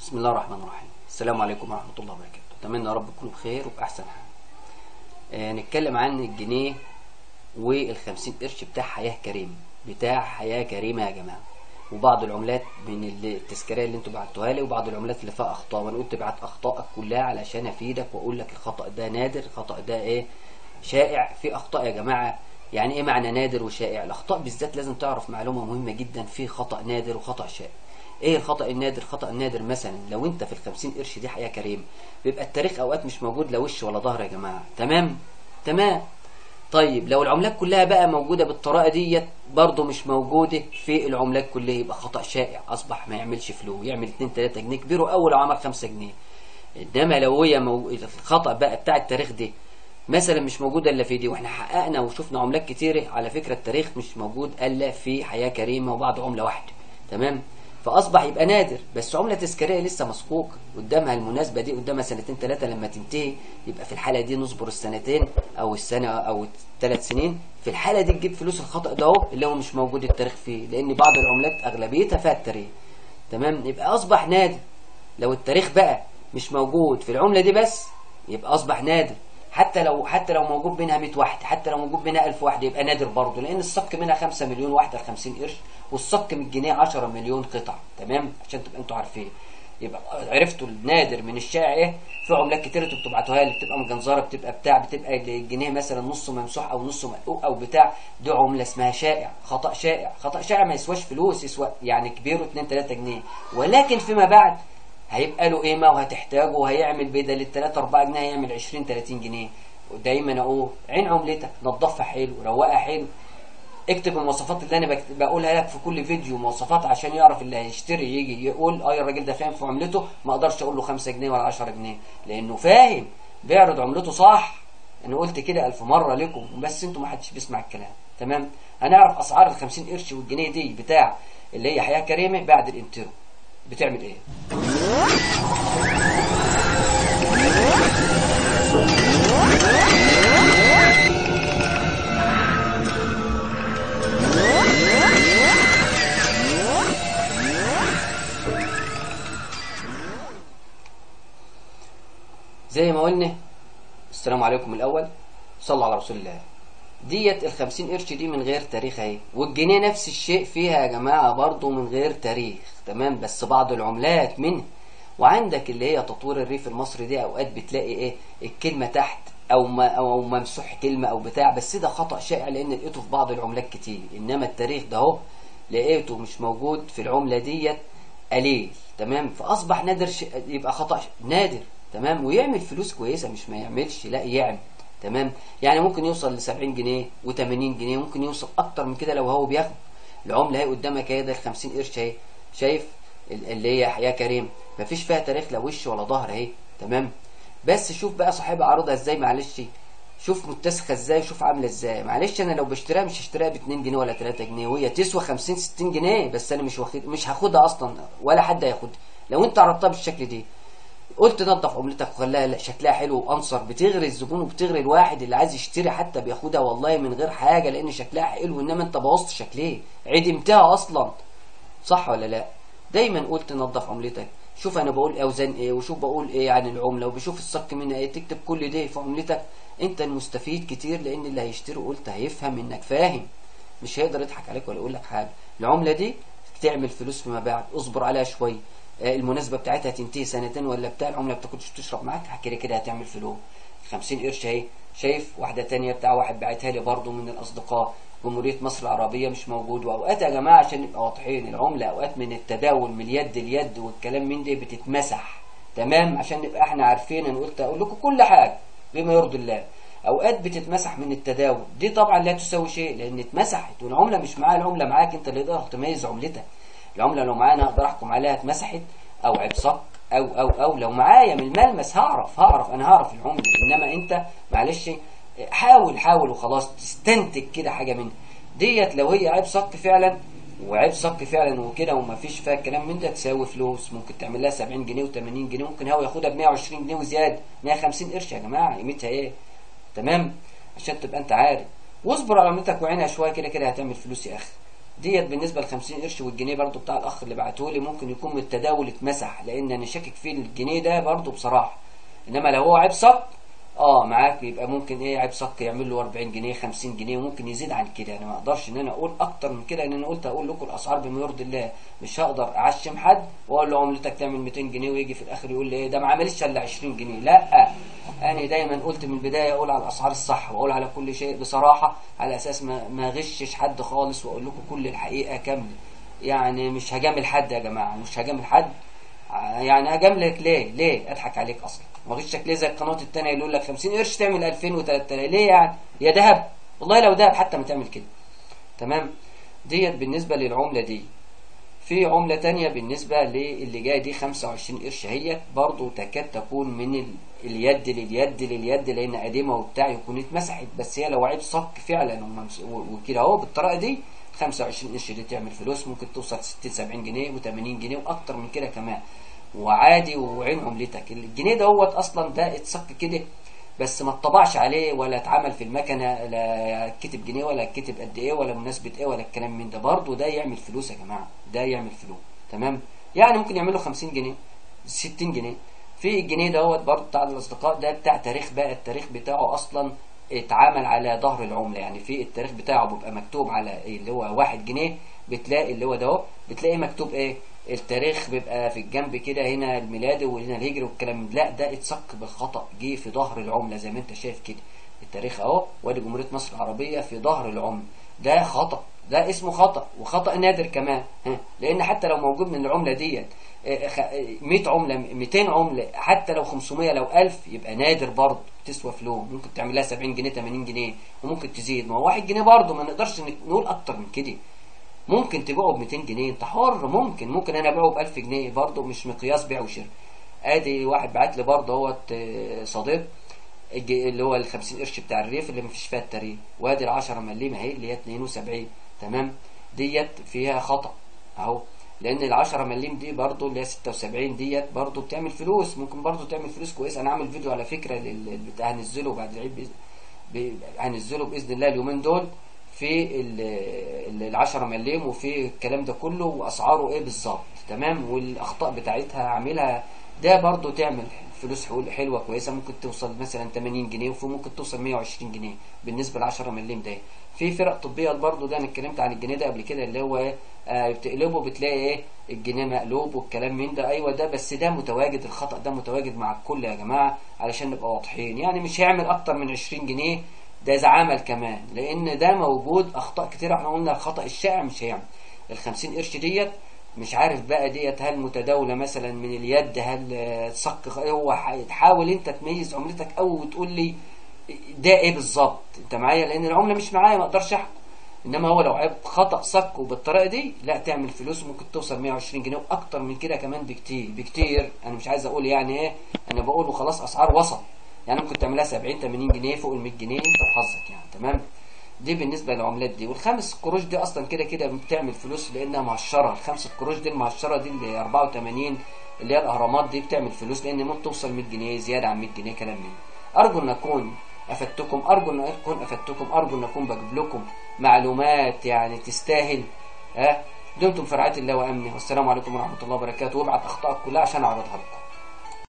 بسم الله الرحمن الرحيم السلام عليكم ورحمة الله وبركاته أتمنى يا رب تكونوا بخير وبأحسن حال آه نتكلم عن الجنيه والخمسين قرش بتاع حياة كريم بتاع حياة كريمة يا جماعة وبعض العملات من اللي- التذكارية اللي انتوا بعتوها لي وبعض العملات اللي فيها أخطاء وأنا قلت ابعت أخطائك كلها علشان أفيدك وأقول لك الخطأ ده نادر الخطأ ده إيه شائع في أخطاء يا جماعة يعني إيه معنى نادر وشائع الأخطاء بالذات لازم تعرف معلومة مهمة جدا في خطأ نادر وخطأ شائع ايه الخطأ النادر خطأ النادر مثلا لو انت في الخمسين قرش دي حقيقة كريم بيبقى التاريخ اوقات مش موجود لا وش ولا ظهر يا جماعة تمام تمام طيب لو العملات كلها بقى موجودة بالطريقة ديت برضه مش موجودة في العملات كلها يبقى خطأ شائع أصبح ما يعملش فلو يعمل 2 3 جنيه كبيره أول عمل 5 جنيه إنما لو هي مو... الخطأ بقى بتاع التاريخ دي مثلا مش موجودة إلا في دي وإحنا حققنا وشفنا عملات كتيرة على فكرة التاريخ مش موجود إلا في حياة كريمة وبعض عملة واحدة تمام فأصبح يبقى نادر بس عملة تذكارية لسه مسقوقة قدامها المناسبة دي قدامها سنتين ثلاثة لما تنتهي يبقى في الحالة دي نصبر السنتين أو السنة أو الثلاث سنين في الحالة دي تجيب فلوس الخطأ ده اهو اللي هو مش موجود التاريخ فيه لأن بعض العملات أغلبيتها فيها التاريخ تمام يبقى أصبح نادر لو التاريخ بقى مش موجود في العملة دي بس يبقى أصبح نادر حتى لو حتى لو موجود منها 100 واحد حتى لو موجود منها 1000 واحد يبقى نادر برضه لأن الصك منها 5 مليون واحدة ل 50 قرش والصك من الجنيه 10 مليون قطعة تمام عشان تبقى انتوا عارفين يبقى عرفتوا النادر من الشائع ايه في عملات كتير انتوا بتبعتوها لي بتبقى مجنزره بتبقى بتاع بتبقى الجنيه مثلا نصه ممسوح او نصه مقلوق او بتاع دي عمله اسمها شائع خطا شائع خطا شائع ما يسواش فلوس يسوى يعني كبيره 2 3 جنيه ولكن فيما بعد هيبقى له قيمه وهتحتاجه وهيعمل بدل ال 3 4 جنيه هيعمل 20 30 جنيه ودايما اقول عين عملتك نظفها حلو روقها حلو اكتب المواصفات اللي انا بكت- بقولها لك في كل فيديو مواصفات عشان يعرف اللي هيشتري يجي يقول اه الراجل ده فاهم في عملته ما اقدرش اقول له 5 جنيه ولا 10 جنيه لانه فاهم بيعرض عملته صح انا قلت كده الف مره لكم بس انتوا ما حدش بيسمع الكلام تمام هنعرف اسعار ال 50 قرش والجنيه دي بتاع اللي هي حياه كريمه بعد الانترو بتعمل ايه زي ما قلنا السلام عليكم الاول صلوا على رسول الله ديت ال 50 قرش دي من غير تاريخ اهي والجنيه نفس الشيء فيها يا جماعه برضو من غير تاريخ تمام بس بعض العملات منها وعندك اللي هي تطوير الريف المصري دي اوقات بتلاقي ايه الكلمه تحت او ما او ممسوح كلمه او بتاع بس ده خطا شائع لان لقيته في بعض العملات كتير انما التاريخ ده اهو لقيته مش موجود في العمله ديت قليل تمام فاصبح نادر ش... يبقى خطا ش... نادر تمام ويعمل فلوس كويسه مش ما يعملش لا يعمل تمام يعني ممكن يوصل ل 70 جنيه و80 جنيه ممكن يوصل اكتر من كده لو هو بياخد العمله اهي قدامك اهي ده ال 50 قرش اهي شايف ال- اللي هي حياه كريم مفيش فيها تاريخ لا وش ولا ظهر اهي تمام بس شوف بقى صاحبها عارضها ازاي معلش شوف متسخه ازاي شوف عامله ازاي معلش انا لو بشتريها مش هشتريها ب 2 جنيه ولا 3 جنيه وهي تسوى 50 60 جنيه بس انا مش واخد مش هاخدها اصلا ولا حد هياخدها لو انت عرضتها بالشكل دي قلت نظف عملتك وخليها لا- شكلها حلو وانصر بتغري الزبون وبتغري الواحد اللي عايز يشتري حتى بياخدها والله من غير حاجه لان شكلها حلو انما انت بوظت شكلها عدمتها اصلا صح ولا لا دايما قلت نظف عملتك شوف انا بقول اوزان ايه وشوف بقول ايه عن العمله وبشوف الصك منها ايه تكتب كل ده في عملتك انت المستفيد كتير لان اللي هيشتري قلت هيفهم انك فاهم مش هيقدر يضحك عليك ولا يقول لك حاجه العمله دي تعمل فلوس فيما بعد اصبر عليها شويه آه، المناسبه بتاعتها تنتهي سنتين ولا بتاع العمله بتاخدش تشرب معاك كده كده هتعمل فلوس 50 قرش اهي شايف واحده تانية بتاع واحد بعتها لي برضه من الاصدقاء جمهوريه مصر العربيه مش موجود واوقات يا جماعه عشان نبقى واضحين العمله اوقات من التداول من اليد اليد والكلام من ده بتتمسح تمام عشان نبقى احنا عارفين انا قلت اقول لكم كل حاجه بما يرضي الله اوقات بتتمسح من التداول دي طبعا لا تساوي شيء لان اتمسحت والعمله مش معاها العمله معاك انت اللي تقدر تميز عملتك العمله لو معانا اقدر احكم عليها اتمسحت او عيب صك او او او لو معايا من الملمس هعرف هعرف انا هعرف العمله انما انت معلش حاول حاول وخلاص تستنتج كده حاجه منها ديت لو هي عيب صك فعلا وعيب صك فعلا وكده وما فيش فيها الكلام من ده تساوي فلوس ممكن تعمل لها 70 جنيه و80 جنيه ممكن هو ياخدها ب 120 جنيه وزياده 150 قرش يا جماعه قيمتها ايه تمام عشان تبقى انت عارف واصبر على عملتك وعينها شويه كده كده هتعمل فلوس يا اخي ديت بالنسبه ل 50 قرش والجنيه برضو بتاع الاخ اللي بعته لي ممكن يكون من التداول اتمسح لان انا شاكك في الجنيه ده برضو بصراحه انما لو هو عيب صك اه معاك يبقى ممكن ايه عيب صك يعمل له 40 جنيه 50 جنيه وممكن يزيد عن كده انا ما اقدرش ان انا اقول اكتر من كده ان انا قلت اقول لكم الاسعار بما يرضي الله مش هقدر اعشم حد واقول له عملتك تعمل 200 جنيه ويجي في الاخر يقول لي ايه ده ما عملش الا 20 جنيه لا انا دايما قلت من البدايه اقول على الاسعار الصح واقول على كل شيء بصراحه على اساس ما ما غشش حد خالص واقول لكم كل الحقيقه كامله يعني مش هجامل حد يا جماعه مش هجامل حد يعني هجاملك ليه ليه اضحك عليك اصلا ما غشك ليه زي القنوات التانية يقول لك 50 قرش تعمل 2000 و3000 ليه يعني يا ذهب والله لو ذهب حتى ما تعمل كده تمام ديت بالنسبه للعمله دي في عملة تانية بالنسبة للي جاية دي 25 قرش هي برضو تكاد تكون من ال... اليد لليد لليد لأن قديمة وبتاع يكون اتمسحت بس هي لو عيب صك فعلا وممس... وكده اهو بالطريقة دي 25 قرش دي تعمل فلوس ممكن توصل 60 70 جنيه و80 جنيه وأكتر من كده كمان وعادي وعين عملتك الجنيه دوت أصلا ده اتصك كده بس ما اتطبعش عليه ولا اتعمل في المكنه لا كتب جنيه ولا كتب قد ايه ولا مناسبه ايه ولا الكلام من ده برضه ده يعمل فلوس يا جماعه ده يعمل فلوس تمام يعني ممكن يعمل له 50 جنيه 60 جنيه في الجنيه دوت برضه بتاع الاصدقاء ده بتاع تاريخ بقى التاريخ بتاعه اصلا اتعامل على ظهر العمله يعني في التاريخ بتاعه بيبقى مكتوب على إيه اللي هو واحد جنيه بتلاقي اللي هو ده اهو بتلاقي مكتوب ايه التاريخ بيبقى في الجنب كده هنا الميلادي وهنا الهجري والكلام لا ده اتصك بالخطأ جه في ظهر العملة زي ما انت شايف كده التاريخ اهو وادي جمهورية مصر العربية في ظهر العملة ده خطأ ده اسمه خطأ وخطأ نادر كمان ها لان حتى لو موجود من العملة ديت 100 عملة 200 عملة حتى لو 500 لو 1000 يبقى نادر برضه تسوى فلوس ممكن تعمل لها 70 جنيه 80 جنيه وممكن تزيد ما هو 1 جنيه برضه ما نقدرش نقول اكتر من كده ممكن تبيعه ب 200 جنيه انت حر ممكن ممكن انا ابيعه ب 1000 جنيه برضه مش مقياس بيع وشراء ادي واحد بعت لي برضه اهوت صديق اللي هو ال 50 قرش بتاع الريف اللي مفيش فيها التاريخ وادي ال 10 مليم اهي اللي هي 72 تمام ديت فيها خطا اهو لان ال 10 مليم دي برضه اللي هي 76 ديت برضه بتعمل فلوس ممكن برضه تعمل فلوس كويس انا عامل فيديو على فكره بتاع هنزله بعد العيد هنزله باذن الله اليومين دول في ال 10 مليم وفي الكلام ده كله واسعاره ايه بالظبط تمام والاخطاء بتاعتها عاملها ده برضو تعمل فلوس حلوه كويسه ممكن توصل مثلا 80 جنيه وفي ممكن توصل 120 جنيه بالنسبه ل 10 مليم ده في فرق طبيه برضو ده انا اتكلمت عن الجنيه ده قبل كده اللي هو آه بتقلبه بتلاقي ايه الجنيه مقلوب والكلام من ده ايوه ده بس ده متواجد الخطا ده متواجد مع الكل يا جماعه علشان نبقى واضحين يعني مش هيعمل اكتر من 20 جنيه ده إذا عمل كمان لأن ده موجود أخطاء كتير احنا قلنا الخطأ الشائع مش هيعمل ال 50 قرش ديت مش عارف بقى ديت هل متداولة مثلا من اليد هل صك هو تحاول أنت تميز عملتك أو وتقول لي ده إيه بالظبط أنت معايا لأن العملة مش معايا ما أقدرش أحكم إنما هو لو عيب خطأ صك وبالطريقة دي لا تعمل فلوس ممكن توصل 120 جنيه وأكتر من كده كمان بكتير بكتير أنا مش عايز أقول يعني إيه أنا بقول وخلاص أسعار وسط يعني ممكن تعملها 70 80 جنيه فوق ال 100 جنيه انت وحظك يعني تمام دي بالنسبه للعملات دي والخمس قروش دي اصلا كده كده بتعمل فلوس لانها مهشره الخمس قروش دي المهشره دي اللي 84 اللي هي الاهرامات دي بتعمل فلوس لان ممكن توصل 100 جنيه زياده عن 100 جنيه كلام من ارجو ان اكون افدتكم ارجو ان اكون افدتكم ارجو ان اكون بجيب لكم معلومات يعني تستاهل ها دمتم في رعايه الله وامنه والسلام عليكم ورحمه الله وبركاته وابعت اخطائك كلها عشان اعرضها لكم